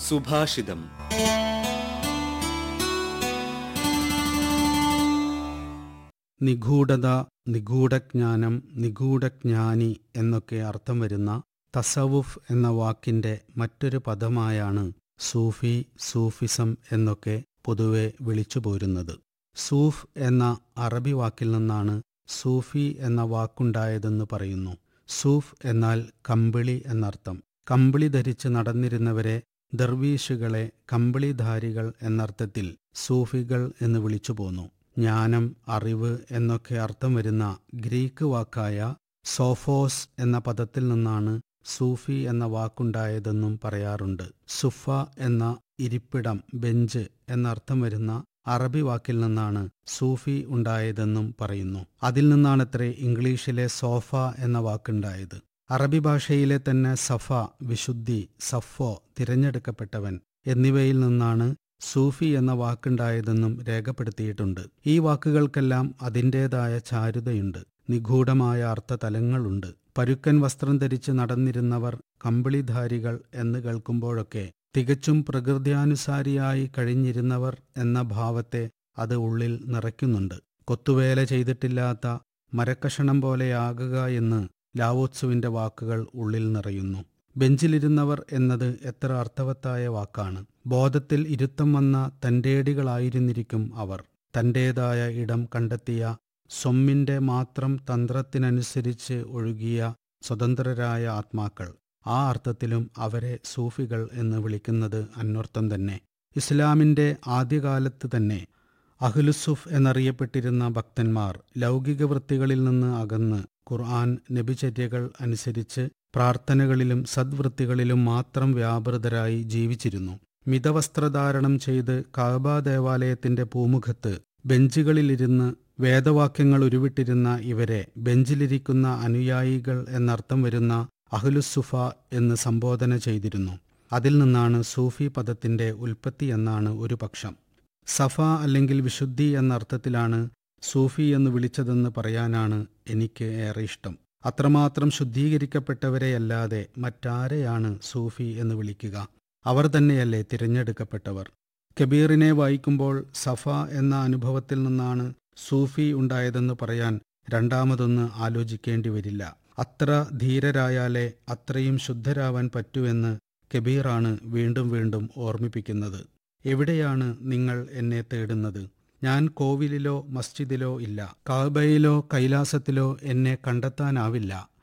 സുഭാഷിതം നിഗൂഢത നിഗൂഢജ്ഞാനം നിഗൂഢജ്ഞാനി എന്നൊക്കെ അർത്ഥം വരുന്ന തസവുഫ് എന്ന വാക്കിന്റെ മറ്റൊരു പദമായാണ് സൂഫി സൂഫിസം എന്നൊക്കെ പൊതുവെ വിളിച്ചു പോരുന്നത് സൂഫ് എന്ന അറബി വാക്കിൽ നിന്നാണ് സൂഫി എന്ന വാക്കുണ്ടായതെന്ന് പറയുന്നു സൂഫ് എന്നാൽ കമ്പിളി എന്നർത്ഥം കമ്പിളി ധരിച്ച് നടന്നിരുന്നവരെ ദർവീഷുകളെ കമ്പിളിധാരികൾ എന്നർത്ഥത്തിൽ സൂഫികൾ എന്ന് വിളിച്ചു പോന്നു ജ്ഞാനം അറിവ് എന്നൊക്കെ അർത്ഥം വരുന്ന ഗ്രീക്ക് വാക്കായ സോഫോസ് എന്ന പദത്തിൽ നിന്നാണ് സൂഫി എന്ന വാക്കുണ്ടായതെന്നും പറയാറുണ്ട് സുഫ എന്ന ഇരിപ്പിടം ബെഞ്ച് എന്നർത്ഥം വരുന്ന അറബി വാക്കിൽ നിന്നാണ് സൂഫി ഉണ്ടായതെന്നും പറയുന്നു അതിൽ നിന്നാണത്രേ ഇംഗ്ലീഷിലെ സോഫ എന്ന വാക്കുണ്ടായത് അറബി ഭാഷയിലെ തന്നെ സഫ വിശുദ്ധി സഫോ തിരഞ്ഞെടുക്കപ്പെട്ടവൻ എന്നിവയിൽ നിന്നാണ് സൂഫി എന്ന വാക്കുണ്ടായതെന്നും രേഖപ്പെടുത്തിയിട്ടുണ്ട് ഈ വാക്കുകൾക്കെല്ലാം അതിൻ്റേതായ ചാരുതയുണ്ട് നിഗൂഢമായ അർത്ഥതലങ്ങളുണ്ട് പരുക്കൻ വസ്ത്രം ധരിച്ച് നടന്നിരുന്നവർ കമ്പിളിധാരികൾ എന്ന് കേൾക്കുമ്പോഴൊക്കെ തികച്ചും പ്രകൃത്യാനുസാരിയായി കഴിഞ്ഞിരുന്നവർ എന്ന ഭാവത്തെ അത് ഉള്ളിൽ നിറയ്ക്കുന്നുണ്ട് കൊത്തുവേല ചെയ്തിട്ടില്ലാത്ത മരക്കഷണം പോലെയാകുക എന്ന് ലാവോത്സുവിന്റെ വാക്കുകൾ ഉള്ളിൽ നിറയുന്നു ബെഞ്ചിലിരുന്നവർ എന്നത് എത്ര അർത്ഥവത്തായ വാക്കാണ് ബോധത്തിൽ ഇരുത്തം വന്ന തന്റേടികളായിരുന്നിരിക്കും അവർ തന്റേതായ ഇടം കണ്ടെത്തിയ സ്വമ്മിന്റെ മാത്രം തന്ത്രത്തിനനുസരിച്ച് ഒഴുകിയ സ്വതന്ത്രരായ ആത്മാക്കൾ ആ അർത്ഥത്തിലും അവരെ സൂഫികൾ എന്ന് വിളിക്കുന്നത് അന്വർത്ഥം തന്നെ ഇസ്ലാമിന്റെ ആദ്യകാലത്ത് തന്നെ അഹ്ലുസുഫ് എന്നറിയപ്പെട്ടിരുന്ന ഭക്തന്മാർ ലൗകിക വൃത്തികളിൽ നിന്ന് അകന്ന് ഖുർആൻ നബിചര്യകൾ അനുസരിച്ച് പ്രാർത്ഥനകളിലും സദ്വൃത്തികളിലും മാത്രം വ്യാപൃതരായി ജീവിച്ചിരുന്നു മിതവസ്ത്രധാരണം ചെയ്ത് കാബ ദേവാലയത്തിന്റെ പൂമുഖത്ത് ബെഞ്ചുകളിലിരുന്ന് വേദവാക്യങ്ങൾ ഉരുവിട്ടിരുന്ന ഇവരെ ബെഞ്ചിലിരിക്കുന്ന അനുയായികൾ എന്നർത്ഥം വരുന്ന അഹ്ലുസുഫ എന്ന് സംബോധന ചെയ്തിരുന്നു അതിൽ നിന്നാണ് സൂഫി പദത്തിന്റെ ഉൽപ്പത്തി എന്നാണ് ഒരു പക്ഷം സഫ അല്ലെങ്കിൽ വിശുദ്ധി എന്ന അർത്ഥത്തിലാണ് സൂഫി എന്ന് വിളിച്ചതെന്ന് പറയാനാണ് എനിക്ക് ഏറെ ഇഷ്ടം അത്രമാത്രം ശുദ്ധീകരിക്കപ്പെട്ടവരെയല്ലാതെ മറ്റാരെയാണ് സൂഫി എന്ന് വിളിക്കുക അവർ തന്നെയല്ലേ തിരഞ്ഞെടുക്കപ്പെട്ടവർ കബീറിനെ വായിക്കുമ്പോൾ സഫ എന്ന അനുഭവത്തിൽ നിന്നാണ് സൂഫി ഉണ്ടായതെന്ന് പറയാൻ രണ്ടാമതൊന്ന് ആലോചിക്കേണ്ടി വരില്ല അത്ര ധീരരായാലേ അത്രയും ശുദ്ധരാവാൻ പറ്റുവെന്ന് കബീറാണ് വീണ്ടും വീണ്ടും ഓർമ്മിപ്പിക്കുന്നത് എവിടെയാണ് നിങ്ങൾ എന്നെ തേടുന്നത് ഞാൻ കോവിലിലോ മസ്ജിദിലോ ഇല്ല കാബയിലോ കൈലാസത്തിലോ എന്നെ കണ്ടെത്താനാവില്ല